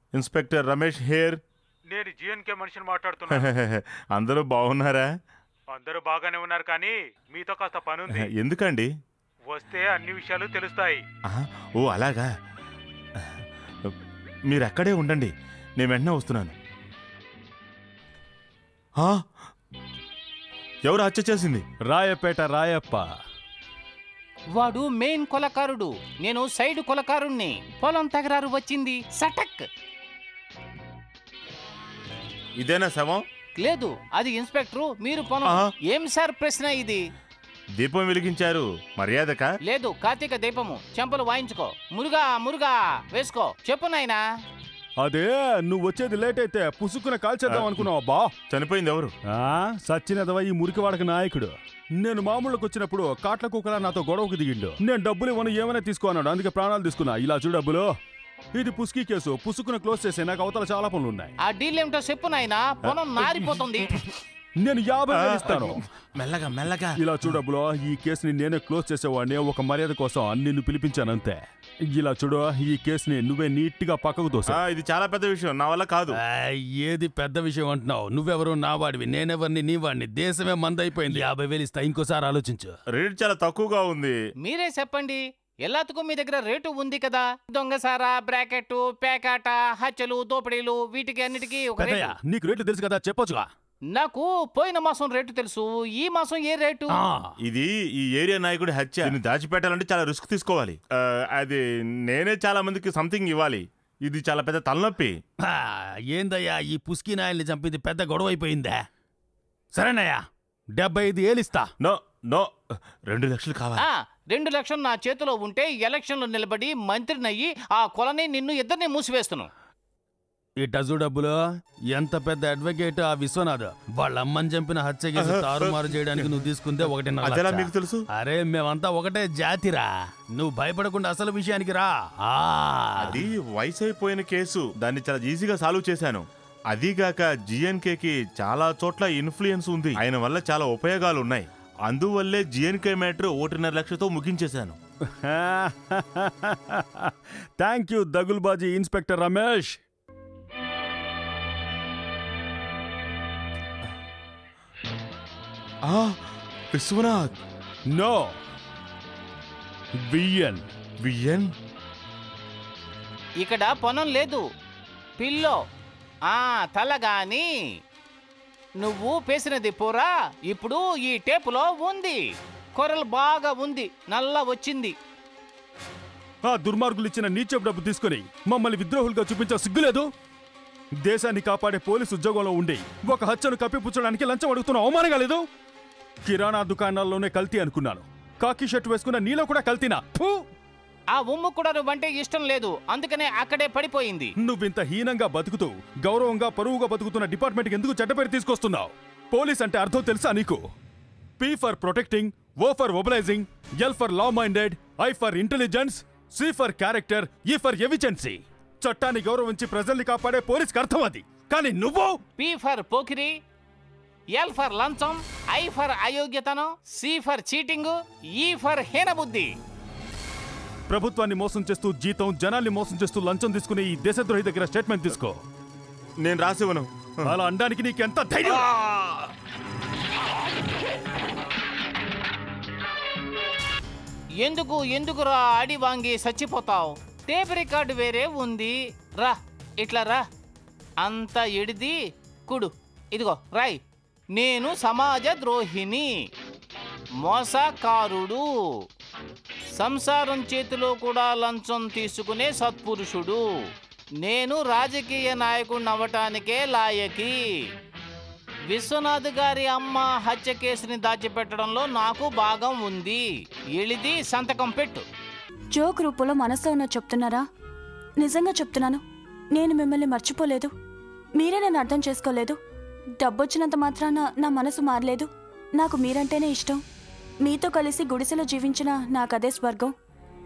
Inspector Ramesh here నేను GNK మనిషిని మాట్లాడుతున్నాను అందరూ బాగున్నారా అందరూ బాగానే ఉన్నారు కానీ మీతో కాస్త పని ఉంది ఎందుకండి వస్తే అన్ని విషయాలు తెలుస్తాయి ఆహా, ఓ అలాగా మీరు అక్కడే ఉండండి నేను వెంటనే వస్తున్నాను ఆ, ఎవరు హత్య చేసింది రాయపేట రాయప్ప వాడు మెయిన్ కొలకారుడు నేను సైడ్ కొలకారుణ్ణి పొలం తగరారు వచ్చింది సటక్ ఇదేనా శవం లేదు అది ఇన్స్పెక్టరు మీరు పొలం ఆహా. ఏం సార్ ప్రశ్న ఇది దీపం వెలిగించారు మర్యాదక లేదు కార్తీక దీపము చెంపలు వాయించుకో మురుగా మురుగా వేసుకో చెప్పు నాయనా అదే నువ్వు వచ్చేది లేట్ అయితే పుసుక్కున కాల్చేద్దాం అనుకున్నావా బా చనిపోయింది ఎవరు ఆ, సచ్చినదవ ఈ మురికివాడక నాయకుడు నేను మామూలుకి వచ్చినప్పుడు కాట్ల కుక్కలా నాతో గొడవకు దిగిండు నేను డబ్బులు ఇవ్వను ఏమైనా తీసుకో అన్నాడు అందుకే ప్రాణాలు తీసుకున్నా ఇలా చూడు డబ్బులు ఇది పుస్కి కేసు పుసుకున క్లోజ్ చేసే నాకు అవతల చాలా పనులు ఉన్నాయి ఆ డీల్ ఏమిటో చెప్పు నాయనా పొలం నారిపోతుంది నేను యాభై వేలు ఇస్తాను మెల్లగా మెల్లగా ఇలా చూడబ్బులో ఈ కేసుని నేనే క్లోజ్ చేసేవాడిని ఒక మర్యాద కోసం నిన్ను పిలిపించానంతే ఇలా చూడు ఈ కేసుని నువ్వే నీట్ గా పక్కకు దోసా ఆ, ఇది చాలా పెద్ద విషయం నా వల్ల కాదు ఏది పెద్ద విషయం అంటున్నావు నువ్వెవరు నా వాడివి నేనెవరిని నీ వాడిని దేశమే మందైపోయింది యాభై వేలు ఇస్తా ఇంకోసారి ఆలోచించు రేట్ చాలా తక్కువగా ఉంది మీరే చెప్పండి ఎల్లాతుకు మీ దగ్గర రేటు ఉంది కదా దొంగసారా బ్రాకెట్ పేకాట హత్యలు దోపిడీలు వీటికి అన్నిటికీ ఒక రేటు. పెద్దయ్య నీకు రేట్లు తెలుసు కదా చెప్పొచ్చుగా నాకు పోయిన మాసం రేటు తెలుసు ఈ మాసం ఏ రేటు ఆ, ఇది ఈ ఏరియా నాయకుడి హత్య దీన్ని దాచిపెట్టాలంటే చాలా రిస్క్ తీసుకోవాలి ఆ, అది నేనే చాలా మందికి సంథింగ్ ఇవ్వాలి ఇది చాలా పెద్ద తలనొప్పి ఆ, ఏందయ్యా ఈ పుస్కి నాయల్ని చంపింది పెద్ద గొడవ అయిపోయిందే సరేనయ్యా డెబ్బై ఐదు ఏలిస్తా నో నో రెండు లక్షలు కావాలి ఆ రెండు లక్షలు నా చేతిలో ఉంటే ఎలక్షన్లో నిలబడి మంత్రినయ్యి ఆ కొలని నిన్ను ఇద్దరిని మూసివేస్తున్నాను ఇట డబ్బులు ఎంత పెద్ద అడ్వకేట్ ఆ విశ్వనాథ్ వాళ్ళ అమ్మని చంపిన హత్య కేసు తారుమారు చేయడానికి నువ్వు తీసుకుందే ఒకటి అదెలా మీకు తెలుసు అరే మేమంతా ఒకటే జాతిరా నువ్వు భయపడకుండా అసలు విషయానికి రా ఆ అది వయసు అయిపోయిన కేసు దాన్ని చాలా ఈజీగా సాల్వ్ చేశాను అదీగాక జిఎన్కేకి చాలా చోట్ల ఇన్ఫ్లుయెన్స్ ఉంది ఆయన వల్ల చాలా ఉపయోగాలు ఉన్నాయి అందువల్లే జిఎన్కే మ్యాటర్ ఒకటిన్నర లక్షతో ముగించేశాను థ్యాంక్ యూ దగుల్బాజీ ఇన్స్పెక్టర్ రమేష్ ఆ విశ్వనాథ్ నో బిఎన్ విఎన్ ఇక్కడ పొనం లేదు పిల్లో ఆ తల గాని నువ్వు పేసినది పూరా ఇప్పుడు ఈ టేపులో ఉంది కొరలు బాగా ఉంది నల్ల వచ్చింది ఆ దుర్మార్గులు ఇచ్చిన నీచపు డబ్బు తీసుకుని మమ్మల్ని విద్రోహులుగా చూపించే సిగ్గులేదు దేశాన్ని కాపాడే పోలీసు ఉద్యోగంలో ఉండి ఒక హత్యను కప్పిపుచ్చడానికి లంచం అడుగుతున్న అవమానంగా లేదు కిరాణా దుకాణాల్లోనే కల్తీ అనుకున్నాను కాకి షర్ట్ వేసుకున్న నీలో కూడా కల్తీనా ఫూ! ఆ ఉమ్ము కూడా నువ్వంటే ఇష్టం లేదు అందుకనే అక్కడే పడిపోయింది నువ్వింత హీనంగా బతుకుతూ గౌరవంగా పరువుగా బతుకుతున్న డిపార్ట్మెంట్కి ఎందుకు చెడ్డ పేరు తీసుకొస్తున్నావు పోలీస్ అంటే అర్థం తెలుసా నీకు P for protecting O for mobilizing L for law minded I for intelligence C for character E for exigency చట్టాన్ని గౌరవించి ప్రజల్ని కాపాడే పోలీస్కి అర్థం అది కానీ నువ్వు పి ఫర్ పోకిరి ఎల్ ఫర్ లంచం ఐ ఫర్ అయోగ్యతనం C for cheating E for హీనబుద్ధి ప్రభుత్వాన్ని మోసం చేస్తూ జీతం జనాల్ని మోసం చేస్తూ లంచం తీసుకునే ఈ దేశద్రోహి దగ్గర స్టేట్మెంట్ తీసుకో నేను రాసివ్వను అలా అనడానికి నీకెంత ధైర్యం ఎందుకు ఎందుకురా అడి వాంగి చచ్చిపోతావు టేప్ రికార్డు వేరే ఉంది రా ఇట్లా రా అంత ఎడిది కుడు ఇదిగో రాయ్ నేను సమాజ ద్రోహిని మోసకారుడు సంసారం చేతిలో కూడా లంచం తీసుకునే సత్పురుషుడు నేను రాజకీయ నాయకుడిని అవ్వటానికే లాయకి విశ్వనాథ్ గారి అమ్మ హత్య కేసుని దాచిపెట్టడంలో నాకు భాగం ఉంది ఎళిది సంతకం పెట్టు జోక్ రూపంలో మనసులో ఉన్న చెప్తున్నారా నిజంగా చెప్తున్నాను నేను మిమ్మల్ని మర్చిపోలేదు మీరే నన్ను అర్థం చేసుకోలేదు డబ్బొచ్చినంత మాత్రాన నా మనసు మారలేదు నాకు మీరంటేనే ఇష్టం మీతో కలిసి గుడిసెలో జీవించిన నాకదే స్వర్గం